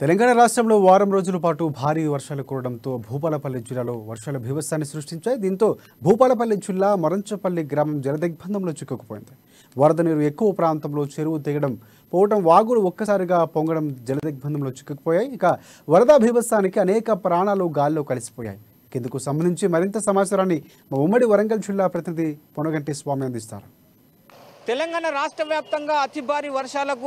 తెలంగాణ రాష్ట్రంలో వారం రోజుల పాటు భారీ వర్షాలు కురవడంతో భూపాలపల్లి జిల్లాలో వర్షాల భీభత్సాన్ని సృష్టించాయి దీంతో భూపాలపల్లి జిల్లా మరంచపల్లి గ్రామం జలదిగ్బంధంలో చిక్కుకుపోయింది వరద నీరు ఎక్కువ ప్రాంతంలో చెరువు తెగడం పోవడం వాగులు ఒక్కసారిగా పొంగడం జలదిగ్బంధంలో చిక్కుకుపోయాయి ఇక వరద భీభత్సానికి అనేక ప్రాణాలు గాల్లో కలిసిపోయాయి ఇందుకు సంబంధించి మరింత సమాచారాన్ని మా ఉమ్మడి వరంగల్ జిల్లా ప్రతినిధి పొనగంటి స్వామి అందిస్తారు తెలంగాణ రాష్ట్ర వ్యాప్తంగా అతి భారీ వర్షాలకు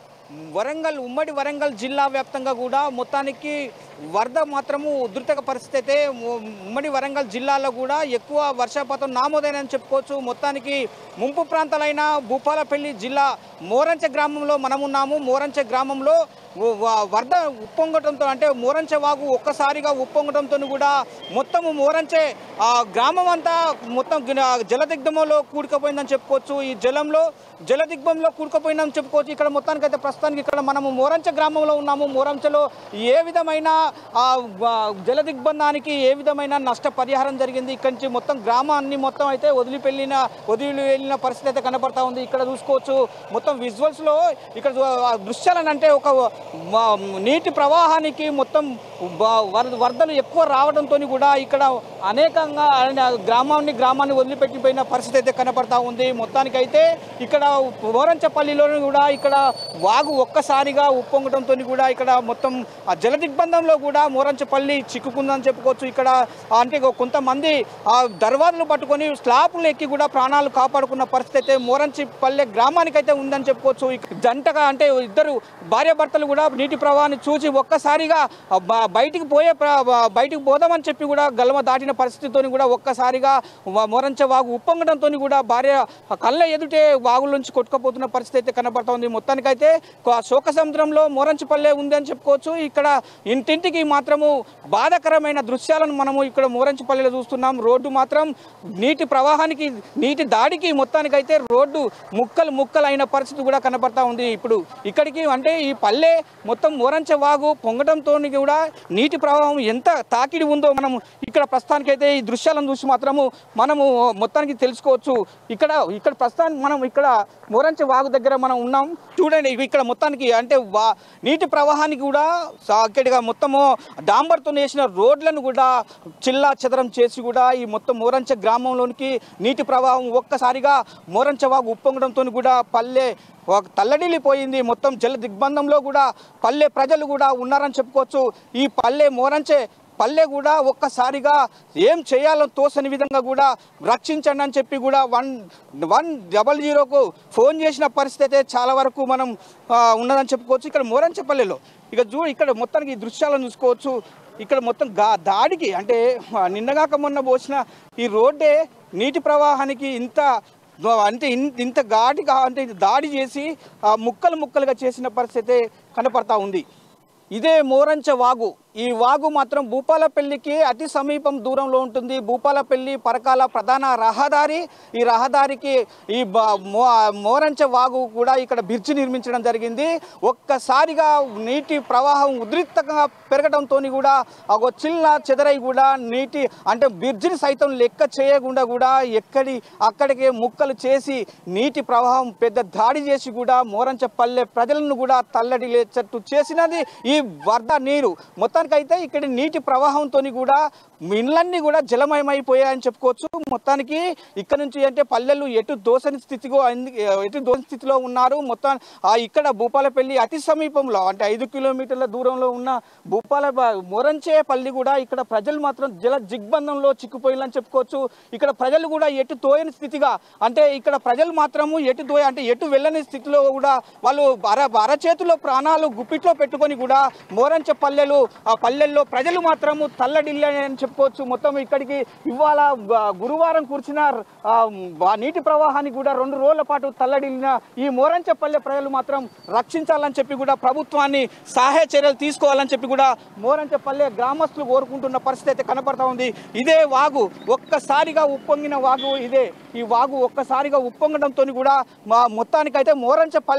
వరంగల్ ఉమ్మడి వరంగల్ జిల్లా వ్యాప్తంగా కూడా మొత్తానికి వరద మాత్రము ఉధృత పరిస్థితి అయితే ఉ- ఉమ్మడి వరంగల్ జిల్లాలో కూడా ఎక్కువ వర్షపాతం నామోదైనని చెప్పుకోవచ్చు మొత్తానికి ముంపు ప్రాంతాలైన భూపాలపల్లి జిల్లా మోరంచె గ్రామంలో మనం ఉన్నాము మోరంచె గ్రామంలో వ- వ- వరద ఉప్పొంగటంతో అంటే మోరంచె వాగు ఒక్కసారిగా ఉప్పొంగటంతో కూడా మొత్తము మోరంచె ఆ గ్రామం అంతా మొత్తం గిన- జలదిగ్ధంలో కూడుకుపోయిందని చెప్పుకోవచ్చు ఈ జలంలో జలదిగ్బంలో కూడుకుపోయిందని చెప్పుకోవచ్చు ఇక్కడ మొత్తానికి అయితే ప్రస్తుతానికి ఇక్కడ మనము మోరంచె గ్రామంలో ఉన్నాము మోరంచెలో ఏ విధమైన ఆ, వ- జలదిగ్బంధానికి ఏ విధమైన నష్టపరిహారం జరిగింది ఇక్కడి నుంచి మొత్తం గ్రామాన్ని మొత్తం అయితే వదిలిపెళ్ళిన వదిలి వెళ్ళిన పరిస్థితి అయితే కనబడతా ఉంది ఇక్కడ చూసుకోవచ్చు మొత్తం విజువల్స్ లో ఇక్కడ చూ- ఆ దృశ్యాలను అంటే ఒక మ- నీటి ప్రవాహానికి మొత్తం బ- వరద వరదలు ఎక్కువ రావడంతో కూడా ఇక్కడ అనేకంగా ఆయన గ్రామాన్ని గ్రామాన్ని వదిలిపెట్టిపోయిన పరిస్థితి అయితే కనపడతా ఉంది మొత్తానికైతే ఇక్కడ ఓరంచపల్లిలో కూడా ఇక్కడ వాగు ఒక్కసారిగా ఉప్పొంగడంతో కూడా ఇక్కడ మొత్తం ఆ జల దిగ్బంధంలో కూడా మోరంచపల్లి చిక్కుకుందని చెప్పుకోవచ్చు ఇక్కడ అంటే కొంతమంది ఆ దర్వాజలు పట్టుకొని స్లాపులు ఎక్కి కూడా ప్రాణాలు కాపాడుకున్న పరిస్థితి అయితే మోరంచిపల్లె గ్రామానికి అయితే ఉందని చెప్పుకోవచ్చు ఇక జంటగా అంటే ఇద్దరు భార్యాభర్తలు కూడా నీటి ప్రవాహాన్ని చూసి ఒక్కసారిగా ఆ బ- బయటికి పోయే ప్ర- బ- బయటికి పోదామని చెప్పి కూడా గలమ దాటిన పరిస్థితితో కూడా ఒక్కసారిగా వ- మోరంచ వాగు ఉప్పొంగడంతో కూడా భార్య కళ్ళ ఎదుటే వాగుల నుంచి కొట్టుకుపోతున్న పరిస్థితి అయితే కనబడతా ఉంది మొత్తానికైతే కొ- శోక సముద్రంలో మోరంచిపల్లె ఉంది అని చెప్పుకోవచ్చు ఇక్కడ ఇంటింటికి మాత్రము బాధాకరమైన దృశ్యాలను మనము ఇక్కడ మోరంచిపల్లిలో చూస్తున్నాం రోడ్డు మాత్రం నీటి ప్రవాహానికి నీటి దాడికి మొత్తానికైతే రోడ్డు ముక్కలు ముక్కలు అయిన పరిస్థితి కూడా కనబడతా ఉంది ఇప్పుడు ఇక్కడికి అంటే ఈ పల్లె మొత్తం మోరంచ వాగు పొంగడంతో కూడా నీటి ప్రవాహం ఎంత తాకిడి ఉందో మనం ఇక్కడ ప్రస్తుతానికైతే ఈ దృశ్యాలను చూసి మాత్రము మనము మొత్తానికి తెలుసుకోవచ్చు ఇక్కడ ఇక్కడ ప్రస్తుతానికి మనం ఇక్కడ మోరంచ వాగు దగ్గర మనం ఉన్నాం చూడండి ఇవి ఇక్కడ మొత్తానికి అంటే వా నీటి ప్రవాహానికి కూడా సాకెట్గా మొత్తము డాంబర్తో వేసిన రోడ్లను కూడా చిల్లా చెదరం చేసి కూడా ఈ మొత్తం మోరంచ గ్రామంలోనికి నీటి ప్రవాహం ఒక్కసారిగా మోరంచ వాగు ఉప్పొంగడంతో కూడా పల్లె ఒక తల్లడిల్లిపోయింది మొత్తం జల దిగ్బంధంలో కూడా పల్లె ప్రజలు కూడా ఉన్నారని చెప్పుకోవచ్చు ఈ పల్లె మోరంచే పల్లె కూడా ఒక్కసారిగా ఏం చేయాలో తోసని విధంగా కూడా రక్షించండి అని చెప్పి కూడా వన్ వన్ డబల్ జీరోకు ఫోన్ చేసిన పరిస్థితి అయితే చాలా వరకు మనం ఆ, ఉన్నదని చెప్పుకోవచ్చు ఇక్కడ మోరంచపల్లెలో ఇక చూ ఇక్కడ మొత్తానికి ఈ దృశ్యాలను చూసుకోవచ్చు ఇక్కడ మొత్తం గా దాడికి అంటే ఆ, నిన్నగాక మొన్న పోసిన ఈ రోడ్డే నీటి ప్రవాహానికి ఇంత అంటే ఇన్- ఇంత ఘాటిగా అంటే దాడి చేసి ఆ, ముక్కలు ముక్కలుగా చేసిన పరిస్థితి కనపడతా ఉంది ఇదే మోరంచ వాగు ఈ వాగు మాత్రం భూపాలపల్లికి అతి సమీపం దూరంలో ఉంటుంది భూపాలపల్లి పరకాల ప్రధాన రహదారి ఈ రహదారికి ఈ బ- మో- మోరంచ వాగు కూడా ఇక్కడ బ్రిడ్జి నిర్మించడం జరిగింది ఒక్కసారిగా నీటి ప్రవాహం ఉద్రిక్తంగా పెరగడంతో కూడా ఒక చిల్ల చెదరై కూడా నీటి అంటే బ్రిడ్జిని సైతం లెక్క చేయకుండా కూడా ఎక్కడి అక్కడికే ముక్కలు చేసి నీటి ప్రవాహం పెద్ద దాడి చేసి కూడా మోరంచ పల్లె ప్రజలను కూడా తల్లడిలేచట్టు చేసినది ఈ వరద నీరు మొత్తానికైతే ఇక్కడ నీటి ప్రవాహంతో కూడా ఇండ్లన్నీ కూడా జలమయమైపోయాయని చెప్పుకోవచ్చు మొత్తానికి ఇక్కడ నుంచి అంటే పల్లెలు ఎటు దోసని స్థితిలో అంది- ఎటు దోసని స్థితిలో ఉన్నారు మొత్తం ఆ ఇక్కడ భూపాలపల్లి అతి సమీపంలో అంటే ఐదు కిలోమీటర్ల దూరంలో ఉన్న భూపాల మొరంచే పల్లి కూడా ఇక్కడ ప్రజలు మాత్రం జల దిగ్బంధంలో చిక్కుపోయిందని చెప్పుకోవచ్చు ఇక్కడ ప్రజలు కూడా ఎటు తోయని స్థితిగా అంటే ఇక్కడ ప్రజలు మాత్రము ఎటు తోయ అంటే ఎటు వెళ్ళని స్థితిలో కూడా వాళ్ళు అర అరచేతిలో ప్రాణాలు గుప్పిట్లో పెట్టుకొని కూడా మోరంచ పల్లెలు ఆ పల్లెల్లో ప్రజలు మాత్రము తల్లడిల్లని అని చెప్పుకోవచ్చు మొత్తం ఇక్కడికి ఇవాళ గ- గురువారం కురిసిన ఆ, ఆ నీటి ప్రవాహానికి కూడా రెండు రోజుల పాటు తల్లడిల్లిన ఈ మోరంచ పల్లె ప్రజలు మాత్రం రక్షించాలని చెప్పి కూడా ప్రభుత్వాన్ని సహాయ చర్యలు తీసుకోవాలని చెప్పి కూడా మోరంచ పల్లె గ్రామస్తులు కోరుకుంటున్న పరిస్థితి అయితే కనపడతా ఉంది ఇదే వాగు ఒక్కసారిగా ఉప్పొంగిన వాగు ఇదే ఈ వాగు ఒక్కసారిగా ఉప్పొంగడంతో కూడా మా మొత్తానికైతే మోరంచ పల్లె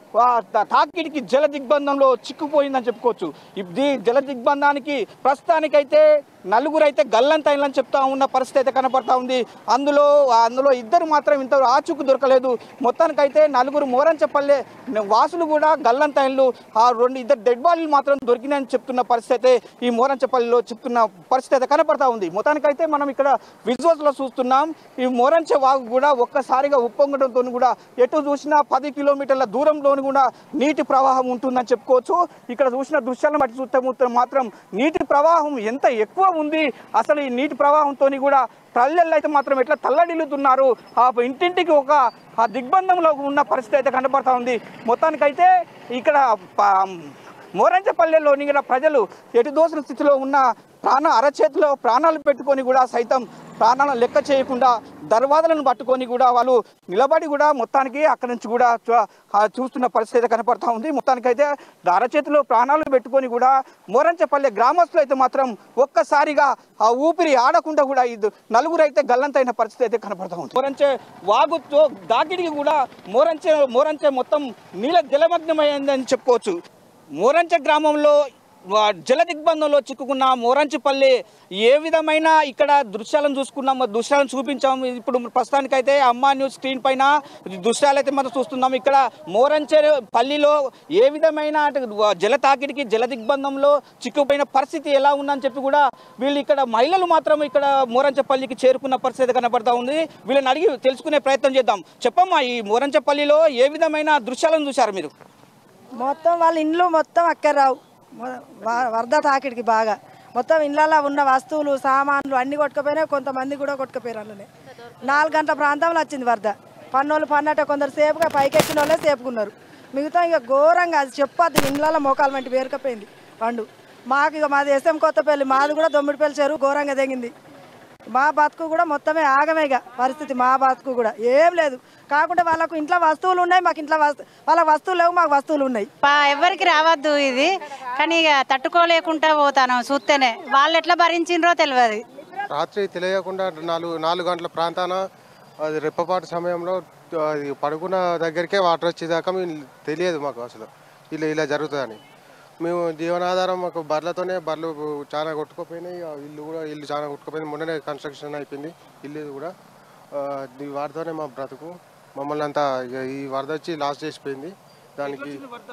ఆ, తా- తాకిడికి జల దిగ్బంధంలో చిక్కుపోయిందని చెప్పుకోవచ్చు ఇది జల దిగ్బంధానికి ప్రస్తుతానికైతే నలుగురు అయితే గల్లంతైనని చెప్తా ఉన్న పరిస్థితి అయితే కనపడతా ఉంది అందులో అందులో ఇద్దరు మాత్రం ఇంత ఆచూకు దొరకలేదు మొత్తానికైతే నలుగురు మోరంచపల్లె వాసులు కూడా గల్లంతైన్లు ఆ రెండు ఇద్దరు డెడ్ బాడీలు మాత్రం దొరికినాయని చెప్తున్న పరిస్థితి అయితే ఈ మోరంచపల్లిలో చెప్తున్న పరిస్థితి అయితే కనపడతా ఉంది మొత్తానికైతే మనం ఇక్కడ విజువల్స్ లో చూస్తున్నాం ఈ మోరంచ వాగు కూడా ఒక్కసారిగా ఉప్పొంగడంతో కూడా ఎటు చూసినా పది కిలోమీటర్ల దూరంలోని కూడా నీటి ప్రవాహం ఉంటుందని చెప్పుకోవచ్చు ఇక్కడ చూసిన దృశ్యాలను బట్టి చూస్తే మాత్రం- మాత్రం నీటి ప్రవాహం ఎంత ఎక్కువ ఉంది అసలు ఈ నీటి ప్రవాహంతో కూడా పల్లెల్లో అయితే మాత్రం ఎట్లా తల్లడిల్లుతున్నారు ఆ ఇంటింటికి ఒక ఆ దిగ్బంధంలో ఉన్న పరిస్థితి అయితే కనబడతా ఉంది మొత్తానికైతే ఇక్కడ ప- మోరంచపల్లెలోని కూడా ప్రజలు ఎటు దోసిన స్థితిలో ఉన్న ప్రాణ అరచేతిలో ప్రాణాలు పెట్టుకొని కూడా సైతం ప్రాణాలను లెక్క చేయకుండా దర్వాదలను పట్టుకొని కూడా వాళ్ళు నిలబడి కూడా మొత్తానికి అక్కడి నుంచి కూడా చూ- ఆ చూస్తున్న పరిస్థితి అయితే కనపడతా ఉంది మొత్తానికైతే అరచేతిలో ప్రాణాలు పెట్టుకొని కూడా మోరంచపల్లె గ్రామస్తులు అయితే మాత్రం ఒక్కసారిగా ఆ ఊపిరి ఆడకుండా కూడా ఇది నలుగురు అయితే గల్లంతైన పరిస్థితి అయితే కనపడతా ఉంది మోరంచే వాగుతో దాకిడికి కూడా మోరంచే మోరంచే మొత్తం నీళ్ళ జలమగ్నమైందని చెప్పుకోవచ్చు మోరంచ గ్రామంలో వా- జల దిగ్బంధంలో చిక్కుకున్న మోరంచిపల్లి ఏ విధమైన ఇక్కడ దృశ్యాలను చూసుకున్నాం దృశ్యాలను చూపించాం ఇప్పుడు ప్రస్తుతానికైతే అమ్మా న్యూస్ స్క్రీన్ పైన దృశ్యాలు అయితే మనం చూస్తున్నాం ఇక్కడ మోరంచె పల్లిలో ఏ విధమైన అంటే వా- జల తాకిడికి జల దిగ్బంధంలో చిక్కుపోయిన పరిస్థితి ఎలా ఉందని చెప్పి కూడా వీళ్ళు ఇక్కడ మహిళలు మాత్రం ఇక్కడ మోరంచపల్లికి చేరుకున్న పరిస్థితి కనబడతా ఉంది వీళ్ళని అడిగి తెలుసుకునే ప్రయత్నం చేద్దాం చెప్పమ్మా ఈ మోరంచపల్లిలో ఏ విధమైన దృశ్యాలను చూశారు మీరు మొత్తం వాళ్ళ ఇండ్లు మొత్తం అక్కడ రావు మొ- వ- వరద తాకిడికి బాగా మొత్తం ఇళ్ళల్లో ఉన్న వస్తువులు సామాన్లు అన్ని కొట్టుకుపోయినాయి కొంతమంది కూడా కొట్టుకుపోయారు అందులోనే నాలుగు గంటల ప్రాంతంలో వచ్చింది వరద పన్నోళ్ళు పన్నట కొందరు సేపుగా పైకెక్కిన వాళ్ళే సేపుకున్నారు మిగతా ఇక ఘోరంగా అది చెప్పొద్దు ఇండ్లలో మోకాలు వంటి వేరుకపోయింది పండు మాకు ఇక మాది ఎస్ఎం కొత్తపల్లి మాది కూడా దొమ్మిడిపల్లి చెరువు ఘోరంగా తెగింది మా బతుకు కూడా మొత్తమే ఆగమే ఇక పరిస్థితి మా బతుకు కూడా ఏం లేదు కాకుంటే వాళ్ళకు ఇంట్లో వస్తువులు ఉన్నాయి మాకు ఇంట్లో వస్తు వాళ్ళ వస్తువులు లేవు మాకు వస్తువులు ఉన్నాయి పా ఎవరికి రావద్దు ఇది కానీ ఇక తట్టుకోలేకుండా పోతాను చూస్తేనే వాళ్ళు ఎట్లా భరించిండ్రో తెలియదు రాత్రి తెలియకుండా నాలుగు నాలుగు గంటల ప్రాంతాన అది రెప్పపాటు సమయంలో అది పడుకున్న దగ్గరికే వాటర్ వచ్చేదాకా మేము తెలియదు మాకు అసలు ఇలా ఇలా జరుగుతుందని మేము జీవనాధారం మాకు బర్రెలతోనే బర్రెలు చాలా కొట్టుకుపోయినాయి ఆ ఇల్లు కూడా ఇల్లు చాలా కొట్టుకుపోయింది మొన్ననే కన్స్ట్రక్షన్ అయిపోయింది ఇల్లు కూడా ఆ, ఈ వాటితోనే మా బ్రతుకు మమ్మల్ని అంతా ఇక ఈ వరద వచ్చి లాస్ చేసిపోయింది దానికి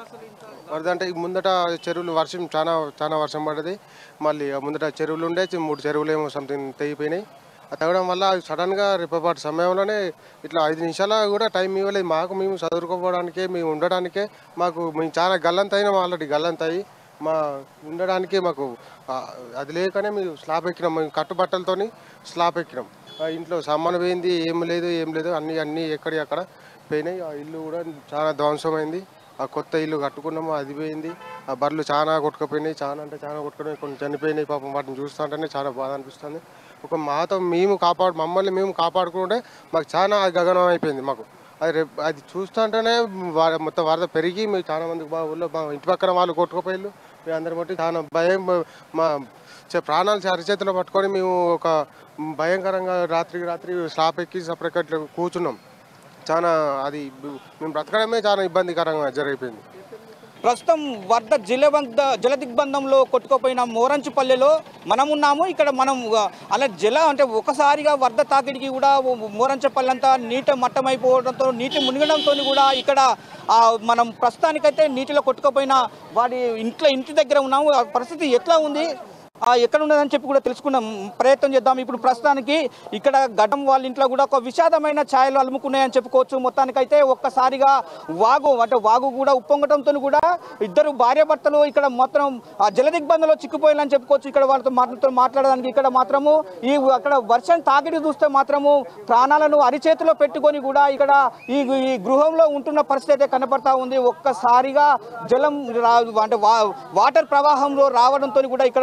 వరద అంటే ఈ ముందట చెరువులు వర్షం చాలా చాలా వర్షం పడ్డది మళ్ళీ ఆ ముందట చెరువులు ఉండే చి- మూడు చెరువులు ఏమో సంథింగ్ తెగిపోయినాయి అది తగ్గడం వల్ల సడన్గా రేపపాటు సమయంలోనే ఇట్లా ఐదు నిమిషాల కూడా టైం ఇవ్వలేదు మాకు మేము చదువుకోవడానికే మేము ఉండడానికే మాకు మేము చాలా గల్లంత అయినాం ఆల్రెడీ గల్లంత అయ్యి మా ఉండడానికి మాకు ఆ, అది లేకనే మేము స్లాబ్ ఎక్కినాం మేము కట్టుబట్టలతోని స్లాబ్ ఎక్కినాం ఆ ఇంట్లో సామాను పోయింది ఏం లేదు ఏం లేదు అన్నీ అన్నీ ఎక్కడి అక్కడ పోయినాయి ఆ ఇల్లు కూడా చాలా ధ్వంసమైంది ఆ కొత్త ఇల్లు కట్టుకున్నాము అది పోయింది ఆ బర్రెలు చాలా కొట్టుకుపోయినాయి చాలా అంటే చాలా కొట్టుకుపోయినాయి కొన్ని చనిపోయినాయి పాపం వాటిని చూస్తుంటేనే చాలా బాధ అనిపిస్తుంది ఒక మాతో మేము కాపాడు మమ్మల్ని మేము కాపాడుకుంటే మాకు చాలా గగనం అయిపోయింది మాకు అది రేపు అది చూస్తుంటేనే వా- మొత్తం వరద పెరిగి మేము చాలా మంది మా ఊళ్ళో మా ఇంటి పక్కన వాళ్ళు కొట్టుకుపోయిళ్ళు మేము అందరం బట్టి చాలా భయం మా చే- ప్రాణాలు అరిచేతిలో పట్టుకొని మేము ఒక భయంకరంగా రాత్రికి రాత్రి స్లాప్ ఎక్కి సపరేట్ ఇట్లా కూర్చున్నాం చాలా అది మేము బ్రతకడమే చాలా ఇబ్బందికరంగా జరిగిపోయింది ప్రస్తుతం వరద జలబంధ జల దిగ్బంధంలో కొట్టుకుపోయిన మోరంచుపల్లెలో మనం ఉన్నాము ఇక్కడ మనం ఆ, అలా జల అంటే ఒకసారిగా వరద తాకిడికి కూడా మోరంచపల్లి అంతా నీట మట్టమైపోవడంతో నీటి మునిగడంతో కూడా ఇక్కడ ఆ, మనం ప్రస్తుతానికైతే నీటిలో కొట్టుకుపోయిన వాడి ఇంట్లో ఇంటి దగ్గర ఉన్నాము ఆ పరిస్థితి ఎట్లా ఉంది ఆ, ఎక్కడ ఉన్నదని చెప్పి కూడా తెలుసుకున్నాం ప్రయత్నం చేద్దాం ఇప్పుడు ప్రస్తుతానికి ఇక్కడ గడ్డం వాళ్ళ ఇంట్లో కూడా ఒక విషాదమైన ఛాయలు అలుముకున్నాయని చెప్పుకోవచ్చు మొత్తానికైతే ఒక్కసారిగా వాగు అంటే వాగు కూడా ఉప్పొంగటంతో కూడా ఇద్దరు భార్యాభర్తలు ఇక్కడ మొత్తం ఆ జల దిగ్బంధంలో చిక్కుపోయాలని చెప్పుకోవచ్చు ఇక్కడ వాళ్ళతో మాటలతో మాట్లాడడానికి ఇక్కడ మాత్రము ఈ అక్కడ వర్షం తాకిడి చూస్తే మాత్రము ప్రాణాలను అరిచేతిలో పెట్టుకొని కూడా ఇక్కడ ఈ ఈ గృహంలో ఉంటున్న పరిస్థితి అయితే కనపడతా ఉంది ఒక్కసారిగా జలం రా అంటే వా- వాటర్ ప్రవాహంలో రావడంతో కూడా ఇక్కడ మొత్తం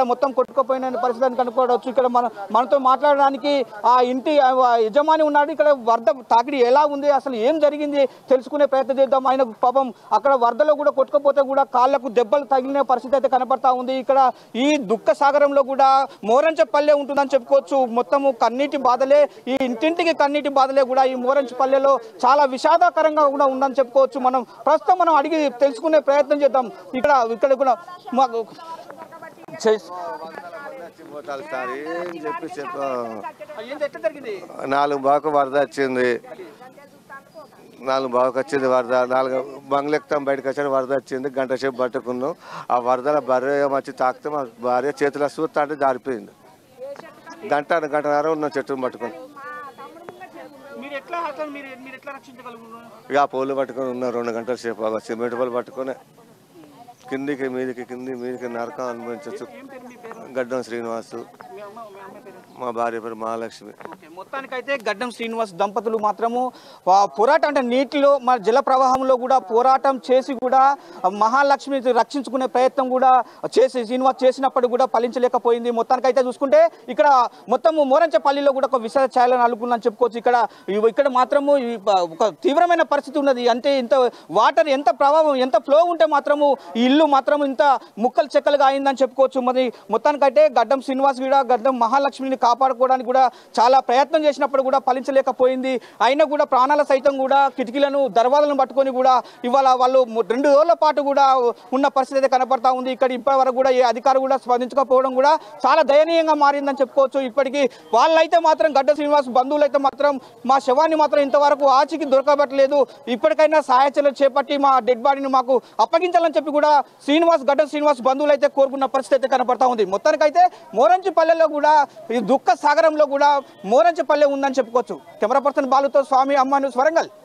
కొట్టుకుపోయిన పరిస్థితి అని కనుక్కోవచ్చు ఇక్కడ మన మనతో మాట్లాడడానికి ఆ ఇంటి ఆ యజమాని ఉన్నాడు ఇక్కడ వరద తాకిడి ఎలా ఉంది అసలు ఏం జరిగింది తెలుసుకునే ప్రయత్నం చేద్దాం ఆయన పాపం అక్కడ వరదలో కూడా కొట్టుకుపోతే కూడా కాళ్ళకు దెబ్బలు తగిలిన పరిస్థితి అయితే కనపడతా ఉంది ఇక్కడ ఈ దుఃఖ సాగరంలో కూడా మోరంచపల్లె ఉంటుందని చెప్పుకోవచ్చు మొత్తము కన్నీటి బాధలే ఈ ఇంటింటికి కన్నీటి బాధలే కూడా ఈ మోరంచపల్లెలో చాలా విషాదకరంగా కూడా ఉందని చెప్పుకోవచ్చు మనం ప్రస్తుతం మనం అడిగి తెలుసుకునే ప్రయత్నం చేద్దాం ఇక్కడ ఇక్కడ కూడా మాకు చే- పోతారు సార్ ఏం చెప్పి చెప్ప ఏంది ఎట్లా జరిగింది నాలుగు బాకు వరద వచ్చింది నాలుగు బావుకి వచ్చింది వరద నాలుగు బంగ్లు ఎక్కుతాం బయటకు వచ్చాను వరద వచ్చింది గంట సేపు పట్టుకున్నాం ఆ వరదల భార్య వచ్చి తాకితే మా భార్య చేతిలో చూస్తా అంటే జారిపోయింది గంట గంటన్నర ఉన్నాం చెట్టును పట్టుకుని మీరు ఎట్లా అసలు మీరు మీరు ఎట్లా రక్షించగలుగుతున్నారు ఇక ఆ పూలు పట్టుకొని ఉన్నాం రెండు గంటల సేపు ఆ సిమెంట్ పూలు పట్టుకొని కిందికి మీదికి కింది మీదికి నరకం అనుభవించవచ్చు గడ్డం శ్రీనివాసు మా భార్య పేరు మహాలక్ష్మి ఓకే, మొత్తానికైతే గడ్డం శ్రీనివాస్ దంపతులు మాత్రము ఆ పోరాటం అంటే నీటిలో మన జల ప్రవాహంలో కూడా పోరాటం చేసి కూడా మహాలక్ష్మి రక్షించుకునే ప్రయత్నం కూడా చేసి శ్రీనివాస్ చేసినప్పుడు కూడా ఫలించలేకపోయింది మొత్తానికైతే చూసుకుంటే ఇక్కడ మొత్తము మోరంచపల్లిలో కూడా ఒక విషయ ఛాయలను అలుకుందని చెప్పుకోవచ్చు ఇక్కడ ఇవి- ఇక్కడ మాత్రము ఈ ప- ఒక తీవ్రమైన పరిస్థితి ఉన్నది అంటే ఇంత వాటర్ ఎంత ప్రభావం ఎంత ఫ్లో ఉంటే మాత్రము ఈ ఇల్లు మాత్రం ఇంత ముక్కలు చెక్కలుగా అయిందని చెప్పుకోవచ్చు మరి మొత్తానికైతే గడ్డం శ్రీనివాస్ కూడా గడ్డం మహాలక్ష్మిని కాపాడుకోవడానికి కూడా చాలా ప్రయత్నం చేసినప్పుడు కూడా ఫలించలేకపోయింది అయినా కూడా ప్రాణాల సైతం కూడా కిటికీలను దర్వాజలను పట్టుకొని కూడా ఇవాళ వాళ్ళు ము- రెండు రోజుల పాటు కూడా ఉన్న పరిస్థితి అయితే కనపడతా ఉంది ఇక్కడ ఇప్పటి వరకు కూడా ఏ అధికారి కూడా స్పందించకపోవడం కూడా చాలా దయనీయంగా మారిందని చెప్పుకోవచ్చు ఇప్పటికీ వాళ్ళైతే మాత్రం గడ్డ శ్రీనివాస్ బంధువులు అయితే మాత్రం మా శవాన్ని మాత్రం ఇంతవరకు ఆచికి దొరకబట్టలేదు ఇప్పటికైనా సహాయచర్యలు చేపట్టి మా డెడ్ బాడీని మాకు అప్పగించాలని చెప్పి కూడా శ్రీనివాస్ గడ్డ శ్రీనివాస్ బంధువులు అయితే కోరుకున్న పరిస్థితి అయితే కనపడతా ఉంది మొత్తానికైతే మోరంచిపల్లెలో కూడా ఈ దుఃఖ సాగరంలో కూడా మోరంచిపల్లె ఉందని చెప్పుకోవచ్చు కెమెరా పర్సన్ బాలుతో స్వామి అమ్మాను స్వరంగల్